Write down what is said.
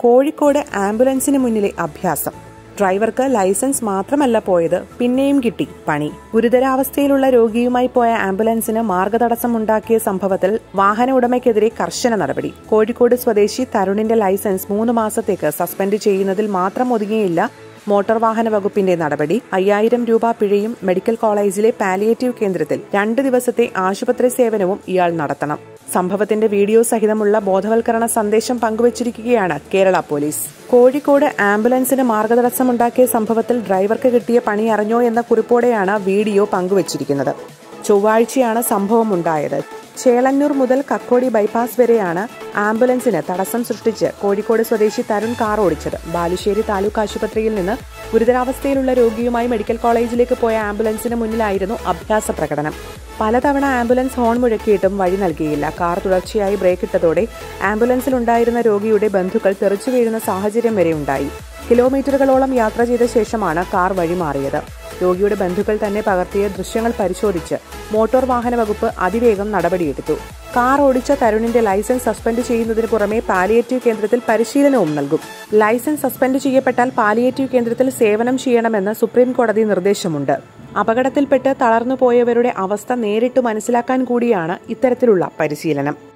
കോഴിക്കോട് ആംബുലൻസിന് മുന്നിലെ അഭ്യാസം ഡ്രൈവർക്ക് ലൈസൻസ് മാത്രമല്ല പോയത് പിന്നെയും കിട്ടി പണി ഗുരുതരാവസ്ഥയിലുള്ള രോഗിയുമായി പോയ ആംബുലൻസിന് മാർഗതടസ്സമുണ്ടാക്കിയ സംഭവത്തിൽ വാഹന ഉടമയ്ക്കെതിരെ കർശന നടപടി കോഴിക്കോട് സ്വദേശി തരുണിന്റെ ലൈസൻസ് മൂന്ന് മാസത്തേക്ക് സസ്പെൻഡ് ചെയ്യുന്നതിൽ മാത്രം ഒതുങ്ങിയില്ല മോട്ടോർ വാഹന വകുപ്പിന്റെ നടപടി അയ്യായിരം രൂപ പിഴയും മെഡിക്കൽ കോളേജിലെ പാലിയേറ്റീവ് കേന്ദ്രത്തിൽ രണ്ട് ദിവസത്തെ ആശുപത്രി സേവനവും ഇയാൾ നടത്തണം സംഭവത്തിന്റെ വീഡിയോ സഹിതമുള്ള ബോധവൽക്കരണ സന്ദേശം പങ്കുവച്ചിരിക്കുകയാണ് കേരള പോലീസ് കോഴിക്കോട് ആംബുലൻസിന് മാർഗതടസ്സമുണ്ടാക്കിയ സംഭവത്തിൽ ഡ്രൈവർക്ക് കിട്ടിയ പണി അറിഞ്ഞോ എന്ന കുറിപ്പോടെയാണ് വീഡിയോ പങ്കുവച്ചിരിക്കുന്നത് ചൊവ്വാഴ്ചയാണ് സംഭവമുണ്ടായത് ചേളന്നൂർ മുതൽ കക്കോടി ബൈപ്പാസ് വരെയാണ് ആംബുലൻസിന് തടസ്സം സൃഷ്ടിച്ച് കോഴിക്കോട് സ്വദേശി തരുൺ കാർ ഓടിച്ചത് ബാലുശ്ശേരി താലൂക്ക് ആശുപത്രിയിൽ നിന്ന് ഗുരുതരാവസ്ഥയിലുള്ള രോഗിയുമായി മെഡിക്കൽ കോളേജിലേക്ക് പോയ ആംബുലൻസിന് മുന്നിലായിരുന്നു അഭ്യാസ പ്രകടനം പലതവണ ആംബുലൻസ് ഹോൺ മുഴക്കിയിട്ടും വഴി നൽകിയില്ല കാർ തുടർച്ചയായി ബ്രേക്ക് ഇട്ടതോടെ ആംബുലൻസിലുണ്ടായിരുന്ന രോഗിയുടെ ബന്ധുക്കൾ തെറിച്ചു വീഴുന്ന സാഹചര്യം വരെ ഉണ്ടായി കിലോമീറ്ററുകളോളം യാത്ര ചെയ്ത ശേഷമാണ് കാർ വഴിമാറിയത് രോഗിയുടെ ബന്ധുക്കൾ തന്നെ പകർത്തിയ ദൃശ്യങ്ങൾ പരിശോധിച്ച് മോട്ടോർ വാഹന വകുപ്പ് അതിവേഗം നടപടിയെടുത്തു കാർ ഓടിച്ച തരുണിന്റെ ലൈസൻസ് സസ്പെൻഡ് ചെയ്യുന്നതിന് പുറമെ പാലിയേറ്റീവ് കേന്ദ്രത്തിൽ പരിശീലനവും നൽകും ലൈസൻസ് സസ്പെൻഡ് ചെയ്യപ്പെട്ടാൽ പാലിയേറ്റീവ് കേന്ദ്രത്തിൽ സേവനം ചെയ്യണമെന്ന് സുപ്രീം കോടതി നിർദ്ദേശമുണ്ട് അപകടത്തിൽപ്പെട്ട് തളർന്നുപോയവരുടെ അവസ്ഥ നേരിട്ട് മനസ്സിലാക്കാൻ കൂടിയാണ് ഇത്തരത്തിലുള്ള പരിശീലനം